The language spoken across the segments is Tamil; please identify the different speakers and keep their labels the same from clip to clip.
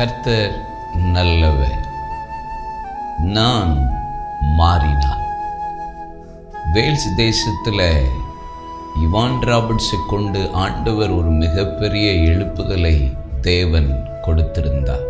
Speaker 1: கர்த்தர் நல்லவர் நான் மாறினான் வேல்ஸ் தேசத்தில் இவான் ராபர்ட்ஸை கொண்டு ஆண்டவர் ஒரு மிகப்பெரிய எழுப்புதலை தேவன் கொடுத்திருந்தார்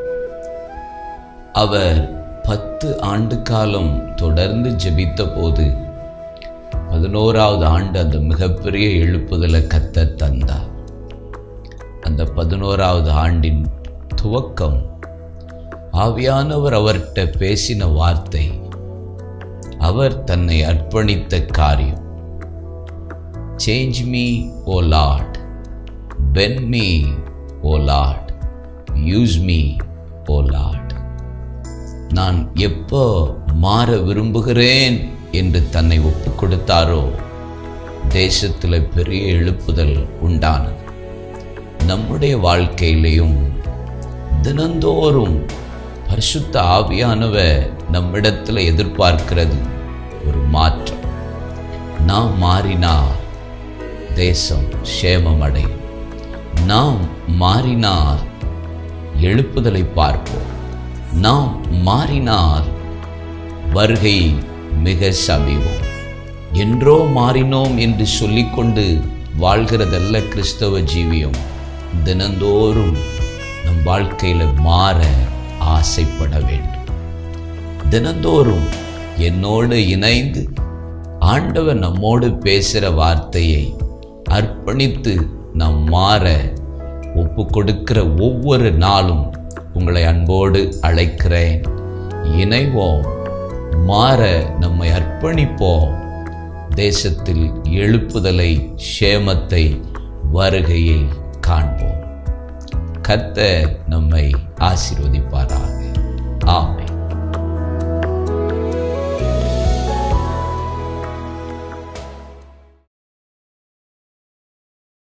Speaker 1: அவர் பத்து ஆண்டு காலம் தொடர்ந்து ஜெபித்த போது பதினோராவது ஆண்டு அந்த மிகப்பெரிய எழுப்புதலை கத்த தந்தார் அந்த பதினோராவது ஆண்டின் துவக்கம் ஆவியானவர் அவர்கிட்ட பேசின வார்த்தை அவர் தன்னை அர்ப்பணித்த காரியம் change me oh lord bend me oh lord use me oh lord நான் எப்போ மாற விரும்புகிறேன் என்று தன்னை ஒப்பு கொடுத்தாரோ தேசத்தில் பெரிய எழுப்புதல் உண்டானது நம்முடைய வாழ்க்கையிலையும் தினந்தோறும் பரிசுத்த ஆவியானவர் நம்மிடத்தில் எதிர்பார்க்கிறது ஒரு மாற்றம் நாம் மாறினால் தேசம் சேமமடையும் நாம் மாறினால் எழுப்புதலை பார்ப்போம் நாம் மாறினால் வருகை மிக சமீபம் என்றோ மாறினோம் என்று சொல்லிக்கொண்டு வாழ்கிறதல்ல கிறிஸ்தவ ஜீவியம் தினந்தோறும் நம் வாழ்க்கையில் மாற ஆசைப்பட வேண்டும் தினந்தோறும் என்னோடு இணைந்து ஆண்டவர் நம்மோடு பேசுகிற வார்த்தையை அர்ப்பணித்து நாம் மாற ஒப்பு கொடுக்கிற ஒவ்வொரு நாளும் உங்களை அன்போடு அழைக்கிறேன் இணைவோம் மாற நம்மை அர்ப்பணிப்போம் தேசத்தில் எழுப்புதலை சேமத்தை வருகையில் காண்போம் கத்த நம்மை ஆசீர்வதிப்பாராக ஆமென்